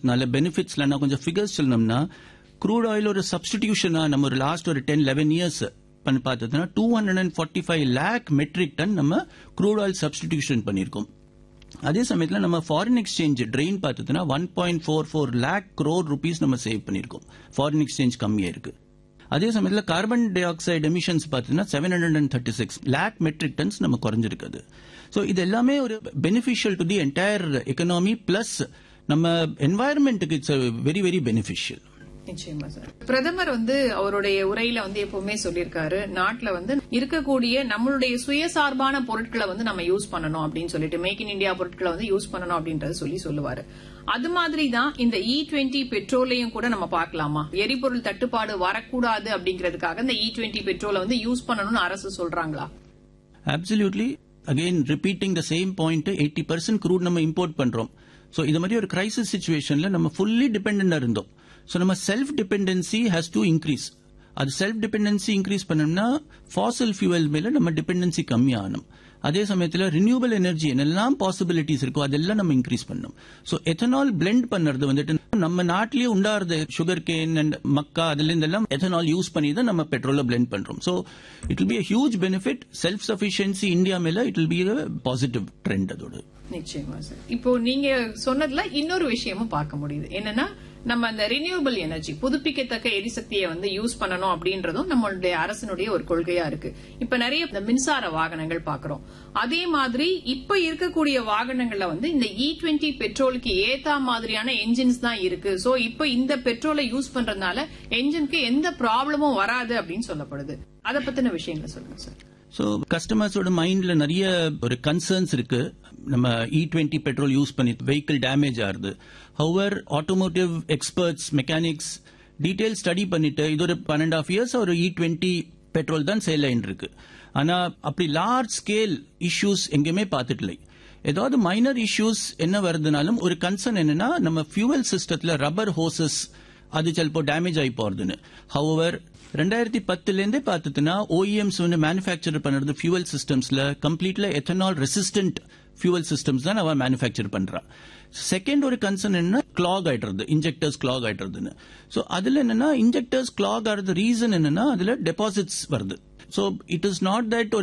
வரதுனால பெனிஃபிட்ஸ்ல நான் கொஞ்சம் ஃபிகர்ஸ் சொல்லணும்னா க்ரூட் ஆயில் ஒரு சப்ஸ்டிடியூஷனா நம்ம ஒரு லாஸ்ட் ஒரு டென் லெவன் இயர்ஸ் பண்ணி பார்த்ததுன்னா two hundred and forty five lakh metric ton நம்ம க்ரூட் ஆயில் சப்ஸ்டிடியூஷன் பண்ணியிருக்கோம் அதே சமயத்தில் நம்ம ஃபாரின் எக்ஸ்சேஞ்ச் ட்ரெயின் பார்த்ததுன்னா one point four four lakh crore rupees நம்ம சேவ் பண்ணியிருக்கோம் ஃபாரின் எக்ஸ்சேஞ்ச் கம்மியா இருக்கு அதே சமயத்தில் கார்பன் டை ஆக்சைடு எமிஷன்ஸ் பார்த்தீங்கன்னா seven hundred and thirty six lakh metric tons நம்ம குறைஞ்சிருக்குது ஸோ இது எல்லாமே ஒரு beneficial to the entire economy plus நம்ம என்வாயர்மெண்ட்டுக்கு இட்ஸ் வெரி வெரி பெனிஃபிஷியல் நிச்சயமா சார் பிரதமர் வந்து அவருடைய உரையில வந்து எப்பவுமே சொல்லியிருக்காரு நாட்டுல வந்து இருக்கக்கூடிய நம்மளுடைய சுயசார்பான பொருட்களை வந்து நம்ம யூஸ் பண்ணணும் அப்படின்னு சொல்லிட்டு மேக் இன் இந்தியா பொருட்களை வந்து யூஸ் பண்ணணும் அப்படின்றத சொல்லி சொல்லுவாரு அது மாதிரி தான் இந்த இ டுவெண்ட்டி பெட்ரோலையும் கூட நம்ம பார்க்கலாமா எரிபொருள் தட்டுப்பாடு வரக்கூடாது அப்படிங்கிறதுக்காக இந்த இ டுவெண்ட்டி பெட்ரோலை வந்து யூஸ் பண்ணணும்னு அரசு சொல்றாங்களா absolutely again repeating the same point eighty percent crude நம்ம இம்போர்ட் பண்றோம் ஸோ இது மாதிரி ஒரு கிரைசிஸ் சுச்சுவேஷன்ல நம்ம ஃபுல்லி டிபெண்டா இருந்தோம் ஸோ நம்ம self dependency has to increase அது செல்ஃப் டிபெண்டன்சி இன்க்ரீஸ் பண்ணோம்னா ஃபாசல் ஃபியூவல் மேல நம்ம டிபெண்டன்சி கம்மியாகணும் அதே சமயத்தில் ரினியூவல் எனர்ஜி என்னெல்லாம் பாசிபிலிட்டிஸ் இருக்கோ அதெல்லாம் நம்ம இன்க்ரீஸ் பண்ணணும் ஸோ எத்தனால் பிளெண்ட் பண்ணுறது வந்துட்டு நம்ம நாட்டிலேயே உண்டாடுற சுகர் கேன் அண்ட் மக்கா அதுல இருந்தெல்லாம் எத்தனால் யூஸ் பண்ணி தான் நம்ம பெட்ரோலை பிளெண்ட் பண்றோம் so it will be huge benefit self sufficiency India மேல it will be positive trend அதோட நிச்சயமா சார் இப்போ நீங்க சொன்னதுல இன்னொரு விஷயமும் பார்க்க முடியுது என்னன்னா நம்ம அந்த ரினியூவபிள் எனர்ஜி புதுப்பிக்கத்தக்க எரிசக்தியை வந்து யூஸ் பண்ணணும் அப்படின்றதும் நம்மளுடைய அரசனுடைய ஒரு கொள்கையா இருக்கு இப்ப நிறைய இந்த மின்சார வாகனங்கள் பாக்குறோம் அதே மாதிரி இப்ப இருக்கக்கூடிய வாகனங்கள்ல வந்து இந்த இ டுவெண்ட்டி பெட்ரோலுக்கு ஏத்தா மாதிரியான என்ஜின்ஸ் தான் இருக்கு சோ இப்ப இந்த பெட்ரோலை யூஸ் பண்றதுனால என்ஜினுக்கு எந்த ப்ராப்ளமும் வராது அப்படின்னு சொல்லப்படுது அதை பத்தின விஷயங்களை சொல்லுங்க சார் ஸோ கஸ்டமர்ஸோட மைண்ட்ல நிறைய ஒரு கன்சர்ன்ஸ் இருக்கு நம்ம இ டுவெண்ட்டி பெட்ரோல் யூஸ் பண்ணி வெஹிக்கிள் டேமேஜ் ஆகுது our automotive experts mechanics detail study பண்ணிட்டு இது ஒரு பன்னெண்டு ஆஃப் இயர்ஸ் ஒரு இ டுவெண்ட்டி பெட்ரோல் தான் சேல் ஆயிட்டு இருக்கு ஆனா அப்படி லார்ஜ் ஸ்கேல் இஷ்யூஸ் எங்கேயுமே பார்த்துட்டு ஏதாவது மைனர் இஷ்யூஸ் என்ன வருதுனாலும் ஒரு கன்சர்ன் என்னன்னா நம்ம ஃபியூவல் சிஸ்டத்துல ரப்பர் ஹோசஸ் அது சிலப்போ டேமேஜ் ஆகி போறதுன்னு ஹவர் ரெண்டாயிரத்தி பத்துல இருந்தே பார்த்துட்டுனா ஓஇஎம்ஸ் வந்து மேனுஃபேக்சர் பண்ணுறது ஃபியூவல் சிஸ்டம்ஸ்ல கம்ப்ளீட்ல எத்தனால் ரெசிஸ்டன்ட் ஃபியூவல் சிஸ்டம்ஸ் தான் அவன் மேனுஃபேக்சர் பண்றான் செகண்ட் ஒரு கன்சர்ன் என்ன கிளாக் ஆயிடுறது இன்ஜெக்டர்ஸ் கிளாக் ஆயிடுறதுன்னு ஸோ அதுல என்னன்னா இன்ஜெக்டர்ஸ் கிளாக் ஆகிறது ரீசன் என்னன்னா அதுல டெபாசிட்ஸ் வருது so it is not that ஒரு